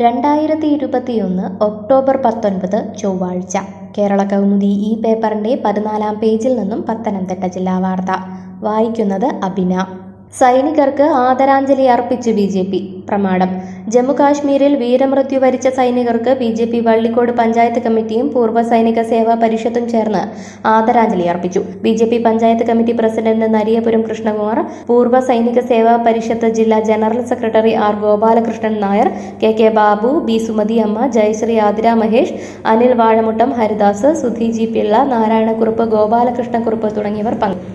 രണ്ടായിരത്തി ഇരുപത്തിയൊന്ന് ഒക്ടോബർ പത്തൊൻപത് ചൊവ്വാഴ്ച കേരള കൗമുദി ഈ പേപ്പറിന്റെ പതിനാലാം പേജിൽ നിന്നും പത്തനംതിട്ട ജില്ലാ വാർത്ത വായിക്കുന്നത് അബിന സൈനികർക്ക് ആദരാഞ്ജലി അർപ്പിച്ച് ബി ജെ പി പ്രമാണം ജമ്മു കാശ്മീരിൽ വീരമൃത്യു വരിച്ച സൈനികർക്ക് B J P Vallikode panchayat കമ്മിറ്റിയും പൂർവ്വ സൈനിക സേവാ പരിഷത്തും ചേർന്ന് ആദരാഞ്ജലി അർപ്പിച്ചു B J P panchayat committee president Nariyapuram Krishnakumar Poorva Sainika Seva Parishad ജില്ലാ general secretary R Gopalakrishnan Nair K K Babu B Sumathi Amma Jayasree Athira Mahesh Anil Vazhamuttom Haridas Sudhi G Pillai Narayanakurup Gopalakrishnakurup തുടങ്ങിയവർ പങ്കെടുത്തു